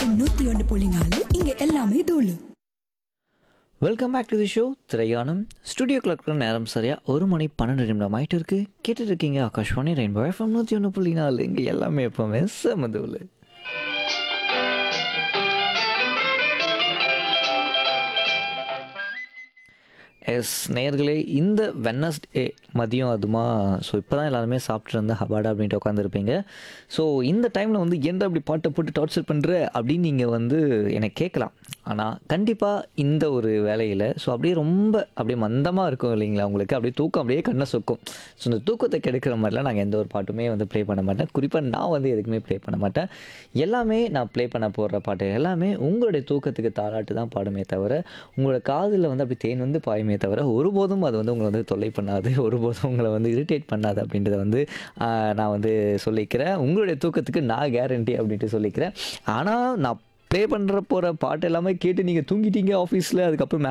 FM நூத்தி ஒன்று புள்ளி நாலு இங்க எல்லாமே தூளு welcome back to the show திரையானம் ஸ்டுடியோ கிளர்க்கு நேரம் சரியா ஒரு மணி பன்னெண்டு நிமிடம் ஆயிட்டு இருக்கு கேட்டுட்டு இருக்கீங்க ஆகாஷ்வாணி ரெயின்போ எஃப்எம் நூற்றி ஒன்று புள்ளி நாலு இங்கே எல்லாமே எப்பவுமே செமதுவில் எஸ் நேயர்களே இந்த வெனஸ்டே மதியம் அதுமா ஸோ இப்போ தான் எல்லாருமே சாப்பிட்டு இருந்த ஹபாடா அப்படின்ட்டு உட்காந்துருப்பீங்க ஸோ இந்த டைமில் வந்து என்ன அப்படி பாட்டை போட்டு டார்ச்சர் பண்ணுற அப்படின்னு நீங்கள் வந்து எனக்கு கேட்கலாம் ஆனால் கண்டிப்பாக இந்த ஒரு வேலையில் ஸோ அப்படியே ரொம்ப அப்படியே மந்தமாக இருக்கும் இல்லைங்களா உங்களுக்கு அப்படியே தூக்கம் அப்படியே கண்ணை சொக்கும் ஸோ இந்த தூக்கத்தை கெடுக்கிற மாதிரிலாம் நாங்கள் எந்த ஒரு பாட்டுமே வந்து ப்ளே பண்ண மாட்டேன் குறிப்பாக நான் வந்து எதுக்குமே ப்ளே பண்ண மாட்டேன் எல்லாமே நான் ப்ளே பண்ண போடுற பாட்டு எல்லாமே உங்களுடைய தூக்கத்துக்கு தாளாட்டு தான் பாடுமே தவிர உங்களோட காதில் வந்து அப்படி தேன் வந்து பாயுமே தவிர ஒருபோதும் அது வந்து உங்களை வந்து தொல்லை பண்ணாது ஒருபோதும் உங்களை வந்து இரிட்டேட் பண்ணாது அப்படின்றத வந்து ஆஹ், நான் வந்து சொல்லிக்கிறேன் உங்களுடைய தூக்கத்துக்கு நான் கேரண்டி அப்படின்ட்டு சொல்லிக்கிறேன் ஆனால் நான் ப்ளே பண்ணுற போகிற பாட்டு எல்லாமே கேட்டு நீங்கள் தூங்கிட்டீங்க ஆஃபீஸில் அதுக்கப்புறம்